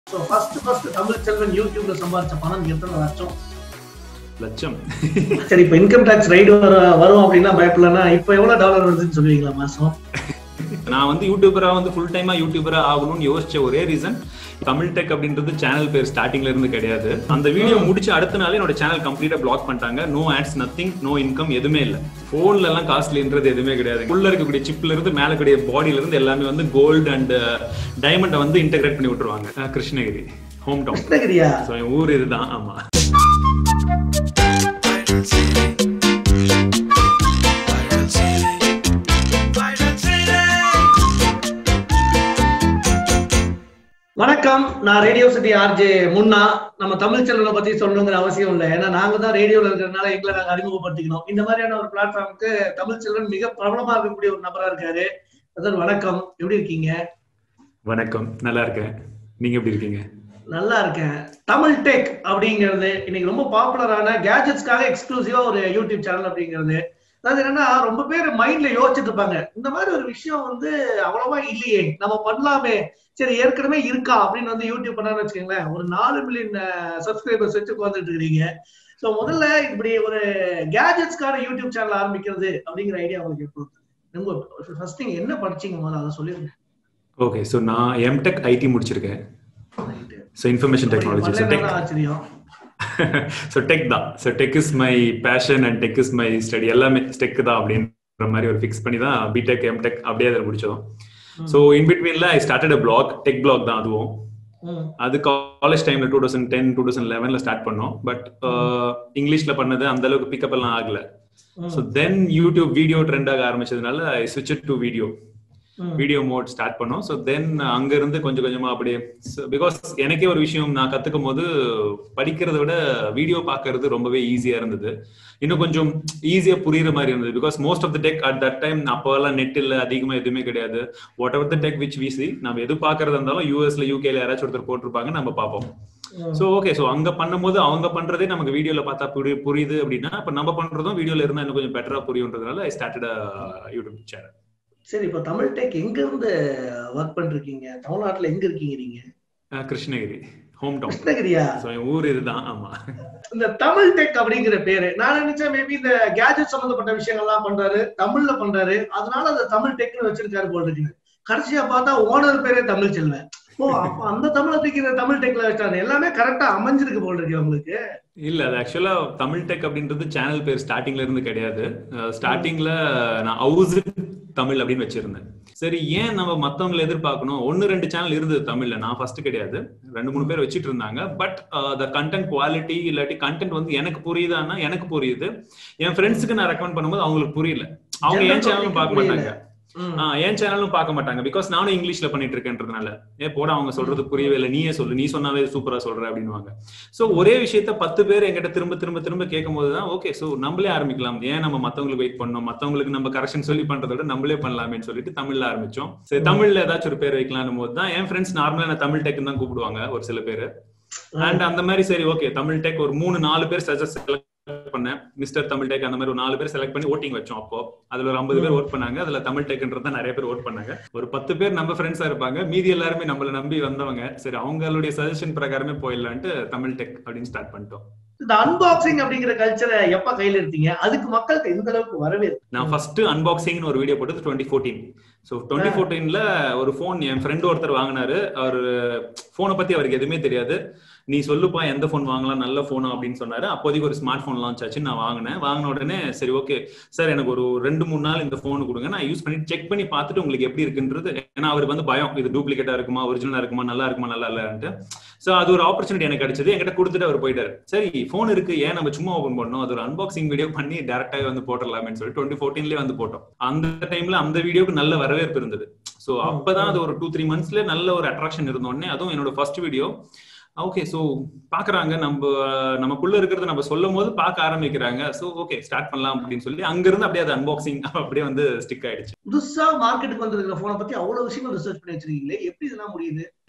So first first Tamil Selvan யூடியூப்ல சம்பாதிச்ச பணம் எத்தனை லட்சம் லட்சம் சரி இப்போ இன்கம் டாக்ஸ் ரைடு வர வரும் அப்படின்னா பயப்படலன்னா இப்போ எவ்வளவு டாலர் வருதுன்னு சொல்லுவீங்களா மாசம் நான் வந்து யூடியூபரா வந்து ஃபுல் டைமா யூடியூபரா ஆகணும்னு யோசிச்ச ஒரே ரீசன் தமிழ் டெக் அப்படின்றது சேனல் பேர் ஸ்டார்டிங்ல இருந்து கிடையாது அந்த வீடியோ முடிச்சு அடுத்த நாளே என்னோட சேனல் கம்ப்ளீட்டா பிளாக் பண்ணிட்டாங்க no ads nothing no income எதுவுமே இல்ல போன்ல எல்லாம் காஸ்ட்லின்றது எதுவுமே கிடையாது உள்ள இருக்கக்கூடிய சிப்ல இருந்து மேல கூடிய பாடியில இருந்து எல்லாமே வந்து கோல்டு அண்ட் டைமண்டை வந்து இன்டகிரேட் பண்ணி விட்டுருவாங்க அஹ் கிருஷ்ணகிரி ஹோம் டவுன் கிருஷ்ணகிரியா ஸோ என் ஊர் இதுதான் ஆமா Viral City. Viral City. Viral City. வணக்கம் நான் ரேடியோ சிட்டி ஆர்ஜே முன்னா நம்ம தமிழ் செல்வனை பத்தி சொல்லணுங்கிற அவசியம் இல்லை ஏன்னா நாங்க தான் ரேடியோல இருக்கிறதுனால எங்களை நாங்க அறிமுகப்படுத்திக்கணும் இந்த மாதிரியான ஒரு பிளாட்ஃபார்முக்கு தமிழ் செல்வன் மிக பிரபலமா இருக்கக்கூடிய ஒரு நபரா இருக்காரு அதான் வணக்கம் எப்படி இருக்கீங்க வணக்கம் நல்லா இருக்கேன் நீங்க எப்படி இருக்கீங்க நல்லா இருக்கேன் தமிழ் டெக் அப்படிங்கிறது இன்னைக்கு ரொம்ப பாப்புலரான கேஜெட்ஸ்க்காக எக்ஸ்க்ளூசிவா ஒரு யூடியூப் சேனல் அப்படிங்கிறது அதாவது என்னன்னா ரொம்ப பேர் மைண்ட்ல யோசிச்சுட்டு இருப்பாங்க இந்த மாதிரி ஒரு விஷயம் வந்து அவ்வளவா இல்லையே நம்ம பண்ணலாமே சரி ஏற்கனவே இருக்கா அப்படின்னு வந்து யூடியூப் பண்ணான்னு வச்சுக்கோங்களேன் ஒரு நாலு மில்லியன் சப்ஸ்கிரைபர்ஸ் வச்சு உட்காந்துட்டு இருக்கிறீங்க ஸோ முதல்ல இப்படி ஒரு கேஜெட்ஸ்க்கான யூடியூப் சேனல் ஆரம்பிக்கிறது அப்படிங்கிற ஐடியா உங்களுக்கு எப்போ உங்க ஃபர்ஸ்ட் நீங்க என்ன படிச்சீங்க முதல்ல அதை சொல்லிருங்க ஓகே ஸோ நான் எம்டெக் ஐடி முடிச்சிருக்கேன் so information technology so tech ஆச்சரியம் ஸோ டெக் தான் so tech is my passion and tech is my study எல்லாமே டெக் தான் அப்படின்ற மாதிரி ஒரு ஃபிக்ஸ் பண்ணி தான் பிடெக் எம்டெக் அப்படியே அதில் முடிச்சோம் ஸோ இன் பிட்வீன்ல I started a blog tech blog தான் அதுவும் ம் அது காலேஜ் டைம்ல two thousand ten two thousand லெவன்ல ஸ்டார்ட் பண்ணோம் பட் இங்கிலீஷ்ல பண்ணது அந்த அளவுக்கு பிக்கப் எல்லாம் ஆகல ம். So then YouTube video trend ஆக ஆரம்பிச்சதுனால ஐ ஸ்விட்ச் டு வீடியோ ம். வீடியோ மோட் ஸ்டார்ட் பண்ணோம் ஸோ தென் அங்க இருந்து கொஞ்சம் கொஞ்சமா அப்படியே பிகாஸ் எனக்கே ஒரு விஷயம் நான் கத்துக்கும் போது படிக்கிறத விட வீடியோ பார்க்கிறது ரொம்பவே ஈஸியா இருந்தது இன்னும் கொஞ்சம் ஈஸியா புரியுற மாதிரி இருந்தது because most of the tech at that time அப்போல்லாம் நெட் இல்ல அதிகமா எதுவுமே கிடையாது whatever the tech which விசி நம்ம எது பாக்குறதா இருந்தாலும் யூஎஸ்ல யூகேல யாராச்சும் ஒருத்தர் போட்டிருப்பாங்க நம்ம பார்ப்போம் ம். சோ ஓகே சோ அங்க பண்ணும்போது அவங்க பண்றதே நமக்கு வீடியோல பார்த்தா புரி புரியுது அப்படின்னா அப்ப நம்ம பண்றதும் வீடியோல இருந்தா இன்னும் கொஞ்சம் பெட்டரா புரியுன்றதுனால ஐ ஸ்டார்டட் யூடியூப் சேனல் சரி இப்ப தமிழ் டெக் எங்க இருந்து ஒர்க் பண்றீங்க தமிழ்நாட்டுல எங்க இருக்கீங்க நீங்க கிருஷ்ணகிரி ஹோம் டவுன் கிருஷ்ணகிரியா ஸோ என் ஊர் இதுதான் ஆமா இந்த தமிழ் டெக் அப்படிங்கிற பேரு நான் நினைச்சேன் மேபி இந்த கேஜெட் சம்பந்தப்பட்ட விஷயங்கள்லாம் பண்றாரு தமிழ்ல பண்றாரு அதனால அந்த தமிழ் டெக்னு வச்சிருக்காரு போல் இருக்கு கடைசியா பார்த்தா ஓனர் பேரே தமிழ் செல்வன் ஓ அப்ப அந்த தமிழை தூக்கி இந்த தமிழ் டெக்ல வச்சாரு எல்லாமே கரெக்டா அமைஞ்சிருக்கு போல் இருக்கு உங்களுக்கு இல்ல அது ஆக்சுவலா தமிழ் டெக் அப்படின்றது சேனல் பேர் ஸ்டார்டிங்ல இருந்து கிடையாது ஸ்டார்டிங்ல நான் ஹவுஸ் தமிழ் அப்படின்னு வச்சிருந்தேன் சரி ஏன் நம்ம மத்தவங்களை எதிர்பார்க்கணும் ஒன்னு ரெண்டு சேனல் இருந்தது தமிழ்ல நான் ஃபர்ஸ்ட் கிடையாது ரெண்டு மூணு பேர் வச்சிட்டு இருந்தாங்க பட் த கண்டென்ட் குவாலிட்டி இல்லாட்டி கண்டென்ட் வந்து எனக்கு புரியுதான்னா எனக்கு புரியுது என் ஃப்ரெண்ட்ஸுக்கு நான் ரெக்கமெண்ட் பண்ணும்போது அவங்களுக்கு புரியல அவங்க General என் சேனலும் பார்க்க public மாட்டாங்க ம். ஆ, என் சேனலும் பார்க்க மாட்டாங்க பிகாஸ் நானும் இங்கிலீஷ்ல பண்ணிட்டு இருக்கேன்றதுனால ஏ போட அவங்க சொல்றது புரியவே இல்லை நீயே சொல்லு நீ சொன்னாவே சூப்பரா சொல்ற அப்படின்னுவாங்க சோ ஒரே விஷயத்த பத்து பேர் என்கிட்ட திரும்ப திரும்ப திரும்ப கேட்கும் போதுதான் ஓகே சோ நம்மளே ஆரம்பிக்கலாம் ஏன் நம்ம மத்தவங்களுக்கு வெயிட் பண்ணோம் மத்தவங்களுக்கு நம்ம கரெக்ஷன் சொல்லி பண்றதை விட நம்மளே பண்ணலாமேன்னு சொல்லிட்டு தமிழ்ல ஆரம்பிச்சோம் சரி தமிழ்ல ஏதாச்சும் ஒரு பேர் வைக்கலாம்னு போது தான் என் ஃப்ரெண்ட்ஸ் நார்மலா என்ன தமிழ் டெக் தான் கூப்பிடுவாங்க ஒரு சில பேர் அண்ட் அந்த மாதிரி சரி ஓகே தமிழ் டெக் ஒரு மூணு நாலு பேர் சஜஸ்ட் செலக்ட் பண்ணேன் மிஸ்டர் தமிழ் டெக் அந்த மாதிரி ஒரு நாலு பேர் செலக்ட் பண்ணி ஓட்டிங் வச்சோம் அப்போ அதுல ஒரு ஐம்பது பேர் ஓட் பண்ணாங்க அதுல தமிழ் டெக்ன்றது தான் நிறைய பேர் ஓட் பண்ணாங்க ஒரு பத்து பேர் நம்ம ஃப்ரெண்ட்ஸா இருப்பாங்க மீதி எல்லாருமே நம்மள நம்பி வந்தவங்க சரி அவங்களுடைய சஜஷன் பிரகாரமே போயிடலான்ட்டு தமிழ் டெக் அப்படின்னு ஸ்டார்ட் பண்ணிட்டோம் இந்த அன்பாக்சிங் அப்படிங்கிற கல்ச்சரை எப்ப கையில எடுத்தீங்க அதுக்கு மக்களுக்கு எந்த அளவுக்கு வரவேற்பு நான் ஃபர்ஸ்ட் அன்பாக்சிங் ஒரு வீடியோ போட்டது டுவெண்ட்டி ஃபோர்டீன் ஸோ டுவெண்ட்டி ஃபோர்டீன்ல ஒரு ஃபோன் என் ஃப்ரெண்ட் ஒருத்தர் வாங்கினாரு அவர் ஃபோனை பத்தி அவருக்கு எதுவுமே தெரியாது நீ சொல்லுப்பா எந்த ஃபோன் வாங்கலாம் நல்ல ஃபோனா அப்படின்னு சொன்னாரு அப்போதைக்கு ஒரு ஸ்மார்ட் ஃபோன் லான்ச் ஆச்சு நான் வாங்கினேன் வாங்கின உடனே சரி ஓகே சார் எனக்கு ஒரு ரெண்டு மூணு நாள் இந்த ஃபோன் கொடுங்க நான் யூஸ் பண்ணி செக் பண்ணி பார்த்துட்டு உங்களுக்கு எப்படி இருக்குன்றது ஏன்னா அவருக்கு வந்து பயம் இது டூப்ளிகேட்டா இருக்குமா ஒரிஜினலா இருக்குமா நல்லா இருக்குமா நல்லா இல்லைன்ட்டு ஸோ அது ஒரு ஆப்பர்ச்சுனிட்டி எனக்கு கிடைச்சது என்கிட்ட கொடுத்துட்டு அவர் போயிட்டாரு சரி ஃபோன் இருக்கு ஏன் நம்ம சும்மா ஓபன் பண்ணோம் அது ஒரு அன்பாக்சிங் வீடியோ பண்ணி டேரக்டாக வந்து போட்டுடலாமேன்னு சொல்லி டுவெண்ட்டி ஃபோர்டீன்லேயே வந்து போட்டோம் அந்த டைம்ல அந்த வீடியோக்கு நல்ல வரவேற்பு இருந்தது ஸோ அப்பதான் அது ஒரு டூ த்ரீ மந்த்ஸ்ல நல்ல ஒரு அட்ராக்ஷன் இருந்தோடனே அதுவும் என்னோட ஃபர்ஸ்ட் வீடியோ ஓகே ஸோ பாக்குறாங்க நம்ம நமக்குள்ள இருக்கிறத நம்ம சொல்லும் போது பார்க்க ஆரம்பிக்கிறாங்க ஸோ ஓகே ஸ்டார்ட் பண்ணலாம் அப்படின்னு சொல்லி அங்க இருந்து அப்படியே அது அன்பாக்சிங் அப்படியே வந்து ஸ்டிக் ஆயிடுச்சு புதுசா மார்க்கெட்டுக்கு வந்திருக்கிற போனை பத்தி அவ்வளவு விஷயங்கள் ரிசர்ச் பண்ணி வச்சிருக்கீங்களே எப்படி இதெல்லாம் முடியுது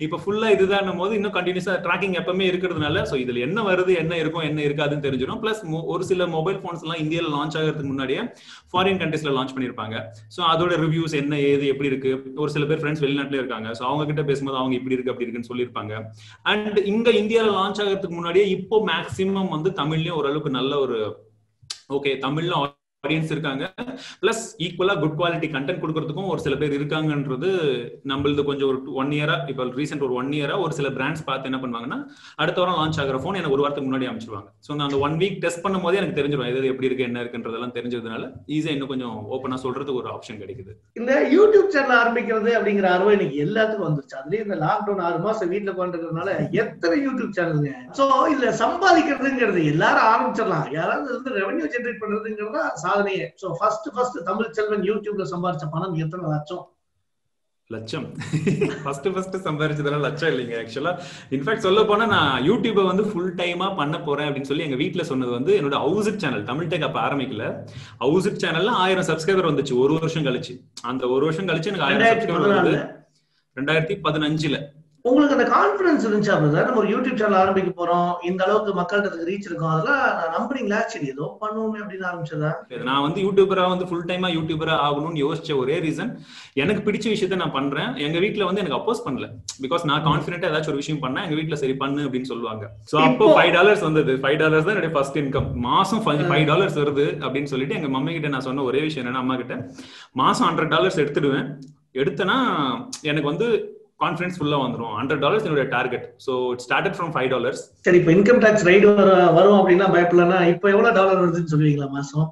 இப்ப ஃபுல்லா இதுதான் போது இன்னும் கண்டினியூஸா ட்ராக்கிங் எப்பவுமே இருக்கிறதுனால சோ இதுல என்ன வருது என்ன இருக்கும் என்ன இருக்காதுன்னு தெரிஞ்சிடும் பிளஸ் ஒரு சில மொபைல் போன்ஸ் எல்லாம் இந்தியால லான்ச் ஆகிறதுக்கு முன்னாடியே ஃபாரின் கண்ட்ரீஸ்ல லான்ச் பண்ணிருப்பாங்க சோ அதோட ரிவ்யூஸ் என்ன ஏது எப்படி இருக்கு ஒரு சில பேர் ஃப்ரெண்ட்ஸ் வெளிநாட்டுல இருக்காங்க சோ அவங்க கிட்ட பேசும்போது அவங்க இப்படி இருக்கு அப்படி இருக்குன்னு சொல்லியிருப்பாங்க அண்ட் இங்க இந்தியால லான்ச் ஆகிறதுக்கு முன்னாடியே இப்போ மேக்சிமம் வந்து தமிழ்லயும் ஓரளவுக்கு நல்ல ஒரு ஓகே தமிழ்ல ஆடியன்ஸ் இருக்காங்க பிளஸ் ஈக்குவலா குட் குவாலிட்டி கண்டென்ட் கொடுக்கறதுக்கும் ஒரு சில பேர் இருக்காங்கன்றது நம்மளது கொஞ்சம் ஒரு ஒன் இயரா இப்போ ரீசெண்ட் ஒரு ஒன் இயரா ஒரு சில பிராண்ட்ஸ் பார்த்து என்ன பண்ணுவாங்கன்னா அடுத்த வாரம் லான்ச் ஆகிற ஃபோன் எனக்கு ஒரு வாரத்துக்கு முன்னாடி அமைச்சிருவாங்க ஸோ அந்த ஒன் வீக் டெஸ்ட் பண்ணும் போதே எனக்கு தெரிஞ்சிடும் எது எப்படி இருக்கு என்ன இருக்குன்றதெல்லாம் தெரிஞ்சதுனால ஈஸியா இன்னும் கொஞ்சம் ஓப்பனா சொல்றதுக்கு ஒரு ஆப்ஷன் கிடைக்குது இந்த யூடியூப் சேனல் ஆரம்பிக்கிறது அப்படிங்கிற ஆர்வம் இன்னைக்கு எல்லாத்துக்கும் வந்துருச்சு அதுலயும் இந்த லாக்டவுன் ஆறு மாசம் வீட்டுல உட்காந்துருக்கிறதுனால எத்தனை யூடியூப் சேனலுங்க சோ இதுல சம்பாதிக்கிறதுங்கிறது எல்லாரும் ஆரம்பிச்சிடலாம் யாராவது இருந்து ரெவன்யூ ஜென்ரேட் பண்றதுங்கிறதா சாதனையே so first first Tamil Selvan யூடியூப்ல சம்பாதிச்ச பணம் எத்தனை லட்சம் லட்சம் ஃபர்ஸ்ட் ஃபர்ஸ்ட் சம்பாரிச்சதெல்லாம் லட்சம் இல்லைங்க ஆக்சுவலா இன்ஃபேக்ட் சொல்ல போனா நான் யூடியூபை வந்து ஃபுல் டைமா பண்ண போறேன் அப்படின்னு சொல்லி எங்க வீட்ல சொன்னது வந்து என்னோட ஹவுசிட் சேனல் தமிழ் டெக் அப்ப ஆரம்பிக்கல ஹவுசிட் சேனல்ல ஆயிரம் சப்ஸ்கிரைபர் வந்துச்சு ஒரு வருஷம் கழிச்சு அந்த ஒரு வருஷம் கழிச்சு எனக்கு ஆயிரம் ரெண்டாயிரத்தி சப்ஸ்கிரைபர் வந்து பதினாலுல ரெண்டாயிரத்தி பதினஞ்சுல உங்களுக்கு அந்த கான்பிடன்ஸ் இருந்துச்சா பிரதர் நம்ம ஒரு யூடியூப் சேனல் ஆரம்பிக்க போறோம் இந்த அளவுக்கு மக்கள்கிட்ட ரீச் இருக்கும் அதெல்லாம் நான் நம்புறீங்களா சரி ஏதோ பண்ணுவோமே அப்படின்னு ஆரம்பிச்சதா நான் வந்து யூடியூபரா வந்து ஃபுல் டைமா யூடியூபரா ஆகணும்னு யோசிச்ச ஒரே ரீசன் எனக்கு பிடிச்ச விஷயத்த நான் பண்றேன் எங்க வீட்ல வந்து எனக்கு அப்போஸ் பண்ணல பிகாஸ் நான் கான்பிடென்ட்டா ஏதாச்சும் ஒரு விஷயம் பண்ணா எங்க வீட்ல சரி பண்ணு அப்படின்னு சொல்லுவாங்க சோ அப்போ இப்போ- ஃபைவ் டாலர்ஸ் வந்தது ஃபைவ் டாலர்ஸ் தான் என்னுடைய ஃபர்ஸ்ட் இன்கம் மாசம் ஃபைவ் டாலர்ஸ் வருது அப்படின்னு சொல்லிட்டு எங்க மம்மி கிட்ட நான் சொன்ன ஒரே விஷயம் என்னன்னா அம்மா கிட்ட மாசம் ஹண்ட்ரட் டாலர்ஸ் எடுத்துடுவேன் எடுத்தேன்னா எனக்கு வந்து கான்ஃபிடன்ஸ் ஃபுல்லா வந்துரும் ஹண்ட்ரட் டாலர்ஸ் என்னுடைய target so it started from five dollars சரி இப்ப இன்கம் டாக்ஸ் ரைடு வர வரும் அப்படின்னா பயப்படலன்னா இப்ப எவ்வளவு டாலர் வருதுன்னு சொல்லுவீங்களா மாசம்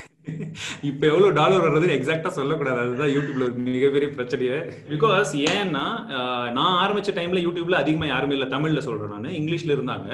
இப்ப எவ்வளவு டாலர் வர்றது எக்ஸாக்டா சொல்லக்கூடாது அதுதான் யூடியூப்ல ஒரு மிகப்பெரிய பிரச்சனையே பிகாஸ் ஏன்னா ஆஹ், நான் ஆரம்பிச்ச டைம்ல யூடியூப்ல அதிகமா யாருமே இல்ல தமிழ்ல சொல்றேன் நான் இங்கிலீஷ்ல இருந்தாங்க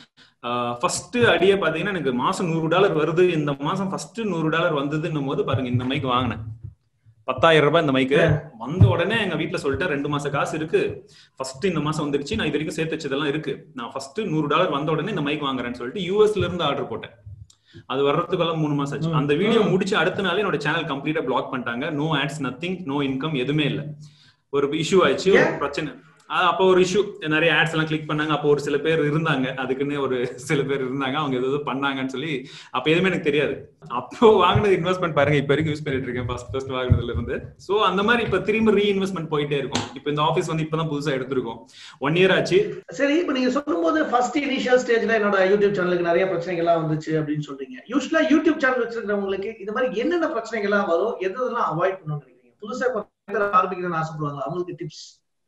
ஃபர்ஸ்ட் அடியே பாத்தீங்கன்னா எனக்கு மாசம் நூறு டாலர் வருது இந்த மாசம் ஃபர்ஸ்ட் நூறு டாலர் வந்ததுன்னும் போது பாருங்க இந்த மைக் வாங்கினேன் பத்தாயிரம் ரூபாய் இந்த மைக்கு வந்த உடனே எங்க வீட்ல சொல்லிட்டேன் ரெண்டு மாசம் காசு இருக்கு ஃபர்ஸ்ட் இந்த மாசம் வந்துருச்சு நான் இது வரைக்கும் சேர்த்து வச்சதெல்லாம் இருக்கு நான் ஃபர்ஸ்ட் நூறு டாலர் வந்த உடனே இந்த மைக் வாங்குறேன்னு சொல்லிட்டு யூஎஸ்ல இருந்து ஆர்டர் போட்டேன் அது வர்றதுக்குள்ள மூணு மாசம் ஆச்சு ம். அந்த வீடியோ முடிச்சு அடுத்த நாளே என்னோட சேனல் கம்ப்ளீட்டா பிளாக் பண்ணிட்டாங்க no ads nothing no income எதுவுமே இல்ல ஒரு இஷ்யூ ஆயிடுச்சு ஒரு ஏன்? பிரச்சனை ஆஹ் அப்போ ஒரு இஷ்யூ நிறைய ஆட்ஸ் எல்லாம் கிளிக் பண்ணாங்க அப்போ ஒரு சில பேர் இருந்தாங்க அதுக்குன்னு ஒரு சில பேர் இருந்தாங்க அவங்க ஏதோ பண்ணாங்கன்னு சொல்லி அப்ப எதுவுமே எனக்கு தெரியாது அப்போ வாங்கினது இன்வெஸ்ட்மெண்ட் பாருங்க இப்ப வரைக்கும் யூஸ் பண்ணிட்டு இருக்கேன் ஃபர்ஸ்ட் ஃபர்ஸ்ட் வாங்கினதுல இருந்து சோ அந்த மாதிரி இப்ப திரும்ப ரீஇன்வெஸ்ட்மெண்ட் போயிட்டே இருக்கும் இப்ப இந்த ஆபீஸ் வந்து இப்பதான் புதுசா எடுத்திருக்கோம் ஒன் இயர் ஆச்சு சரி இப்ப நீங்க சொல்லும்போது ஃபர்ஸ்ட் இனிஷியல் ஸ்டேஜ்ல என்னோட யூடியூப் சேனலுக்கு நிறைய பிரச்சனைகள்லாம் வந்துச்சு அப்படின்னு சொல்றீங்க யூஸ்வலா யூடியூப் சேனல் வச்சிருக்கிறவங்களுக்கு இது மாதிரி என்னென்ன பிரச்சனைகள்லாம் வரும் எது எதெல்லாம் அவாய்ட் பண்ணணும்னு நினைக்கிறீங்க புதுசா இப்ப ஆரம்பிக்கணும்னு ஆசைப்படுவாங்க அவங்களுக்கு டிப்ஸ்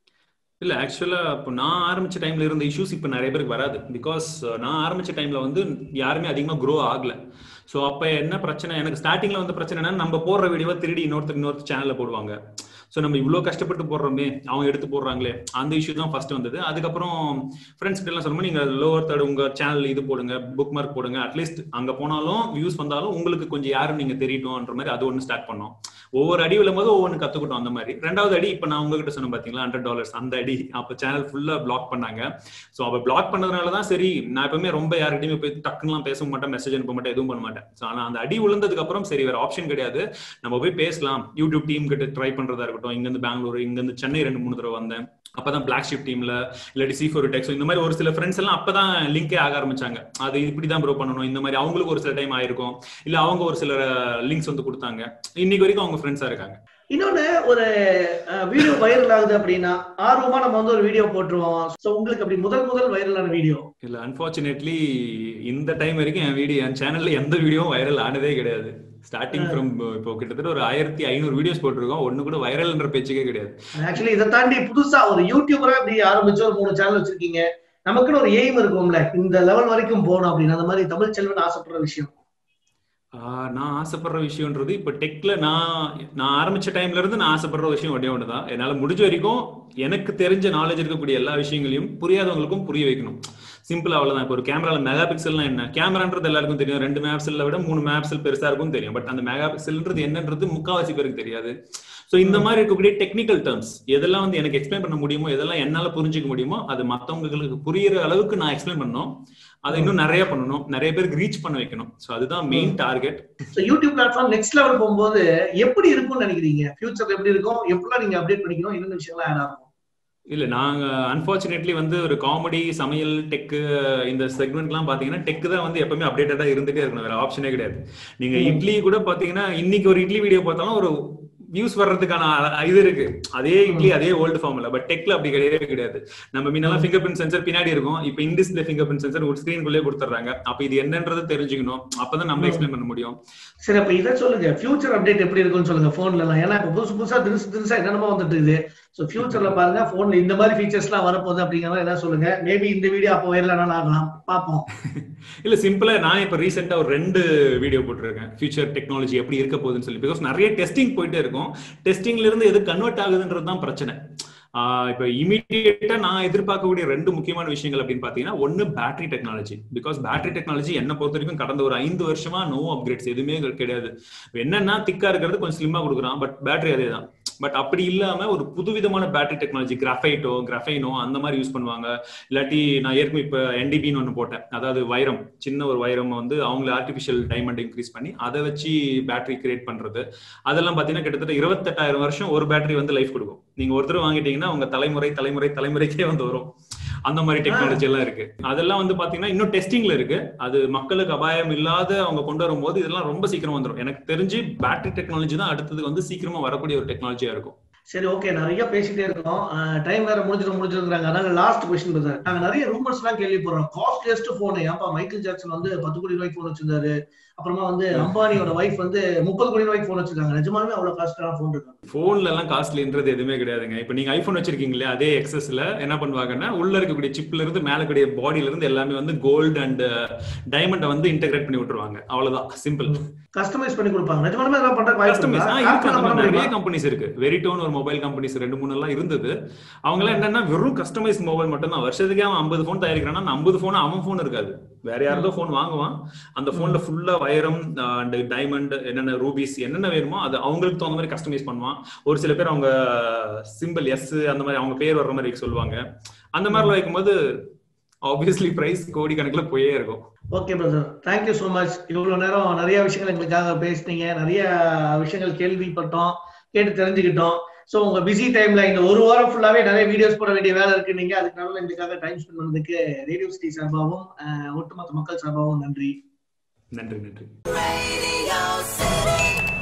இல்ல ஆக்சுவலா இப்போ நான் ஆரம்பிச்ச டைம்ல இருந்த இஷ்யூஸ் இப்போ நிறைய பேருக்கு வராது பிகாஸ் நான் ஆரம்பிச்ச டைம்ல வந்து யாருமே அதிகமா க்ரோ ஆகல ஸோ அப்ப என்ன பிரச்சனை எனக்கு ஸ்டார்டிங்ல வந்த பிரச்சனை என்னன்னா நம்ம போடுற வீடியோவை திருடி இன்னொருத்தர் இன்னொருத்தர் சேனல்ல போடுவாங்க ஸோ நம்ம இவ்வளோ கஷ்டப்பட்டு போடுறோமே அவங்க எடுத்து போடுறாங்களே அந்த இஷ்யூ தான் ஃபர்ஸ்ட் வந்தது அதுக்கப்புறம் ஃப்ரெண்ட்ஸ் கிட்ட எல்லாம் சொல்லும்போது நீங்க லோவர் தேர்ட் உங்க சேனல் இது போடுங்க புக் மார்க் போடுங்க அட்லீஸ்ட் அங்க போனாலும் வியூஸ் வந்தாலும் உங்களுக்கு கொஞ்சம் யாரும் நீங்க தெரியட்டும்ன்ற மாதிரி அது ஒன்று ஸ்டார்ட் பண்ணோம் ஒவ்வொரு அடி விழும்போது ஒவ்வொன்று கத்துக்கிட்டோம் அந்த மாதிரி ரெண்டாவது அடி இப்போ நான் உங்ககிட்ட சொன்னேன் பாத்தீங்களா ஹண்ட்ரட் டாலர்ஸ் அந்த அடி அப்போ சேனல் ஃபுல்லா பிளாக் பண்ணாங்க ஸோ அவ பிளாக் பண்ணதுனால தான் சரி நான் எப்பவுமே ரொம்ப யார்கிட்டயுமே போய் டக்குலாம் பேச மாட்டேன் மெசேஜ் அனுப்ப மாட்டேன் எதுவும் பண்ண மாட்டேன் ஸோ ஆனால் அந்த அடி விழுந்ததுக்கு அப்புறம் சரி வேற ஆப்ஷன் கிடையாது நம்ம போய் பேசலாம் யூடியூப் டீம் கிட்ட ட்ரை பண்றதா இருக்கட்டும் இங்க இருந்து பெங்களூர் இங்க இருந்து சென்னை ரெண்டு மூணு தடவை வந்தேன் அப்பதான் பிளாக் ஷிப் டீம்ல இல்லாட்டி சி ஃபோர் டெக்ஸ் இந்த மாதிரி ஒரு சில ஃப்ரெண்ட்ஸ் எல்லாம் அப்பதான் லிங்கே ஆக ஆரம்பிச்சாங்க அது இப்படிதான் ப்ரோ பண்ணணும் இந்த மாதிரி அவங்களுக்கு ஒரு சில டைம் ஆயிருக்கும் இல்ல அவங்க ஒரு சில லிங்க்ஸ் வந்து கொடுத்தாங்க இன்னைக்கு வரைக்கும் அவங்க ஃப்ரெண்ட்ஸா இருக்காங்க இன்னொன்னு ஒரு வீடியோ வைரல் ஆகுது அப்படின்னா ஆர்வமா நம்ம வந்து ஒரு வீடியோ போட்டுருவோம் சோ உங்களுக்கு அப்படி முதல் முதல் வைரலான வீடியோ இல்ல அன்பார்ச்சுனேட்லி இந்த டைம் வரைக்கும் என் வீடியோ என் சேனல்ல எந்த வீடியோவும் வைரல் ஆனதே கிடையாது ஸ்டார்டிங் ஃப்ரம் இப்போ கிட்டத்தட்ட ஒரு ஆயிரத்தி ஐநூறு வீடியோஸ் போட்டிருக்கோம் ஒண்ணு கூட வைரல்ன்ற பேச்சுக்கே கிடையாது ஆக்சுவலி இதை தாண்டி புதுசா ஒரு யூடியூபரா இப்படி ஆரம்பிச்சு ஒரு மூணு சேனல் வச்சிருக்கீங்க நமக்குன்னு ஒரு எய்ம் இருக்கும்ல இந்த லெவல் வரைக்கும் போகணும் அப்படின்னு அந்த மாதிரி தமிழ் செல்வன் ஆசைப்படுற விஷயம் ஆஹ் நான் ஆசைப்படுற விஷயம்ன்றது இப்ப டெக்ல நான் நான் ஆரம்பிச்ச டைம்ல இருந்து நான் ஆசைப்படுற விஷயம் ஒன்றே ஒண்ணுதான் என்னால முடிஞ்ச வரைக்கும் எனக்கு தெரிஞ்ச நாலேஜ் இருக்கக்கூடிய எல்லா விஷயங்களையும் புரியாதவங்களுக்கும் புரிய வைக்கணும் சிம்பிள் அவ்வளவுதான் இப்போ ஒரு கேமரால மெகா பிக்சல்னா என்ன கேமரான்றது எல்லாருக்கும் தெரியும் ரெண்டு மெகா பிக்சல்ல விட மூணு மெகா பிக்சல் பெருசா இருக்கும் தெரியும் பட் அந்த மெகா பிக்சல்ன்றது என்னன்றது முக்காவாசி பேருக்கு தெரியாது சோ இந்த மாதிரி இருக்கக்கூடிய டெக்னிக்கல் டேர்ம்ஸ் எதெல்லாம் வந்து எனக்கு எக்ஸ்பிளைன் பண்ண முடியுமோ எதெல்லாம் என்னால புரிஞ்சுக்க முடியுமோ அது மத்தவங்களுக்கு புரியுற அளவுக்கு நான் எக்ஸ்பிளைன் பண்ணணும் அதை இன்னும் நிறைய பண்ணணும் நிறைய பேருக்கு ரீச் பண்ண வைக்கணும் சோ அதுதான் main target so YouTube platform next level போகும்போது எப்படி இருக்கும்னு நினைக்கிறீங்க ஃபியூச்சர் எப்படி இருக்கும் எப்படிலாம் நீங்க அப்டேட் பண்ணிக்கணும் என்னென்ன விஷயம்லாம் ஆட் ஆகும் இல்ல நாங்க அன்பார்ச்சுனேட்லி வந்து ஒரு காமெடி சமையல் டெக் இந்த செக்மெண்ட்லாம் பாத்தீங்கன்னா டெக் தான் வந்து எப்பவுமே அப்டேட்டடா இருந்துட்டே இருக்கணும் வேற ஆப்ஷனே கிடையாது நீங்க ம். இட்லி கூட பாத்தீங்கன்னா இன்னைக்கு ஒரு இட்லி வீடியோ பார்த்தாலும் ஒரு வியூஸ் வர்றதுக்கான அ- இது இருக்கு அதே இட்லி அதே ஓல்டு ஃபார்ம்ல பட் டெக்ல அப்படி கிடையவே கிடையாது நம்ம முன்னெல்லாம் ஃபிங்கர் பிரிண்ட் சென்சர் பின்னாடி இருக்கும் இப்போ இன்டிஸ்பிளே ஃபிங்கர் பிரிண்ட் சென்சர் ஒரு ஸ்கிரீன்குள்ளே கொடுத்துறாங்க அப்ப இது என்னன்றது தெரிஞ்சுக்கணும் அப்பதான் நம்ம ம். எக்ஸ்பிளைன் பண்ண முடியும் சரி அப்ப இதை சொல்லுங்க ஃபியூச்சர் அப்டேட் எப்படி இருக்கும்னு சொல்லுங்க போன்ல எல்லாம் ஏன்னா இப்ப புதுசு புதுசா திரிசு திரிசா என்னென்னமோ வந்துட்டு இருக்குது சோ ஃபியூச்சர்ல பாருங்க போன்ல இந்த மாதிரி ஃபீச்சர்ஸ் எல்லாம் வரப்போகுது அப்படிங்கிற மாதிரி ஏதாவது சொல்லுங்க மேபி இந்த வீடியோ அப்போ வைரலானாலும் ஆகலாம் பாப்போம் இல்ல சிம்பிளா நான் இப்ப ரீசெண்டா ஒரு ரெண்டு வீடியோ போட்டிருக்கேன் ஃபியூச்சர் டெக்னாலஜி எப்படி இருக்க போகுதுன்னு சொல்லி பிகாஸ் நிறைய டெஸ்டிங் போயிட்டே இருக்கும் டெஸ்டிங்ல இருந்து எது கன்வெர்ட் ஆகுதுன்றது தான் பிரச்சனை ஆஹ் இப்ப இமீடியட்டா நான் எதிர்பார்க்கக்கூடிய ரெண்டு முக்கியமான விஷயங்கள் அப்படின்னு பாத்தீங்கன்னா ஒன்னு battery technology because battery technology என்ன பொறுத்த வரைக்கும் கடந்த ஒரு ஐந்து வருஷமா நோ அப்கிரேட்ஸ் எதுவுமே கிடையாது என்னன்னா திக்கா இருக்கிறது கொஞ்சம் ஸ்லிம்மா கொடுக்குறான் பட் பேட்டரி அதே தான் பட் அப்படி இல்லாம ஒரு புதுவிதமான பேட்டரி டெக்னாலஜி கிராஃபைட்டோ கிராஃபைனோ அந்த மாதிரி யூஸ் பண்ணுவாங்க இல்லாட்டி நான் ஏற்கனவே இப்ப என்டிபின்னு ஒன்று போட்டேன் அதாவது வைரம் சின்ன ஒரு வைரம் வந்து அவங்கள ஆர்டிஃபிஷியல் டைமண்ட் இன்க்ரீஸ் பண்ணி அதை வச்சு பேட்டரி கிரியேட் பண்றது அதெல்லாம் பாத்தீங்கன்னா கிட்டத்தட்ட இருபத்தெட்டாயிரம் வருஷம் ஒரு பேட்டரி வந்து லைஃப் கொடுக்கும் நீங்க ஒருத்தர் வாங்கிட்டீங்கன்னா உங்க தலைமுறை தலைமுறை தலைமுறைக்கே வந்து வரும் அந்த மாதிரி டெக்னாலஜி எல்லாம் இருக்கு அதெல்லாம் வந்து பாத்தீங்கன்னா இன்னும் டெஸ்டிங்ல இருக்கு அது மக்களுக்கு அபாயம் இல்லாத அவங்க கொண்டு வரும்போது இதெல்லாம் ரொம்ப சீக்கிரம் வந்துடும் எனக்கு தெரிஞ்சு பேட்டரி டெக்னாலஜி தான் அடுத்தது வந்து சீக்கிரமா வரக்கூடிய ஒரு டெக்னாலஜியா இருக்கும் சரி ஓகே நிறைய பேசிட்டே இருக்கோம் டைம் வேற முடிஞ்சிடும் முடிஞ்சிருக்காங்க அதனால லாஸ்ட் கொஸ்டின் பிரதர் நாங்க நிறைய ரூமர்ஸ் எல்லாம் கேள்விப்படுறோம் காஸ்ட்லியஸ்ட் போன் ஏன்பா மைக்கேல் ஜாக்சன் வந்து பத்து கோடி ரூபாய்க்கு போன் வச்சிருந்தாரு அப்புறமா வந்து அம்பானியோட ஒய்ஃப் வந்து முப்பது கோடி ரூபாய்க்கு போன் வச்சிருக்காங்க நிஜமாலுமே அவ்வளவு காஸ்ட்லியான போன் இருக்காங்க போன்ல எல்லாம் காஸ்ட்லின்றது எதுவுமே கிடையாதுங்க இப்ப நீங்க ஐபோன் வச்சிருக்கீங்களே அதே எக்ஸஸ்ல என்ன பண்ணுவாங்கன்னா உள்ள இருக்கக்கூடிய சிப்ல இருந்து மேல கூடிய பாடியில இருந்து எல்லாமே வந்து கோல்டு அண்ட் டைமண்டை வந்து இன்டெகிரேட் பண்ணி விட்டுருவாங்க அவ்வளவுதான் சிம்பிள் கஸ்டமைஸ் பண்ணி கொடுப்பாங்க நிஜமாலுமே அதெல்லாம் பண்ற வாய்ப்பு கஸ்டமைஸ் இருக்கா? இருக்கு Apple அந்த பண்ண மாதிரி நிறைய முடியுமா? கம்பெனிஸ் இருக்கு வெரிட்டோன் ஒரு மொபைல் கம்பெனிஸ் ரெண்டு மூணு எல்லாம் இருந்தது அவங்க எல்லாம் என்னன்னா வெறும் கஸ்டமைஸ் மொபைல் மட்டும் தான் வருஷத்துக்கே அவன் ஐம்பது ஃபோன் தயாரிக்கிறான்னா அந்த ஐம்பது ஃபோன் அவன் ஃபோன் இருக்காது வேற யாரதோ ஃபோன் வாங்குவான் அந்த போன்ல ஃபுல்லா வைரம் அண்ட் டைமண்ட் என்னென்ன ரூபிஸ் என்னென்ன வேணுமோ அது அவங்களுக்கு தகுந்த மாதிரி கஸ்டமைஸ் பண்ணுவான் ஒரு சில பேர் அவங்க சிம்பிள் எஸ் அந்த மாதிரி அவங்க பேர் வர்ற மாதிரி வைக்க சொல்லுவாங்க அந்த மாதிரிலாம் வைக்கும்போது ஆப்வியஸ்லி பிரைஸ் கோடி கணக்குல போயே இருக்கும் okay brother thank you so much இவ்வளவு நேரம் நிறைய விஷயங்கள் எங்களுக்காக பேசுனீங்க நிறைய விஷயங்கள் கேள்விப்பட்டோம் கேட்டு தெரிஞ்சுக்கிட்டோம் ஸோ உங்க பிஸி டைம்ல இந்த ஒரு வாரம் ஃபுல்லாவே நிறைய வீடியோஸ் போட வேண்டிய வேலை இருக்கு நீங்க அதுக்கு நடுவில் எங்களுக்காக டைம் ஸ்பெண்ட் பண்ணதுக்கு ரேடியோ சிட்டி சார்பாகவும் அஹ், ஒட்டுமொத்த மக்கள் சார்பாகவும் நன்றி நன்றி நன்றி Radio City.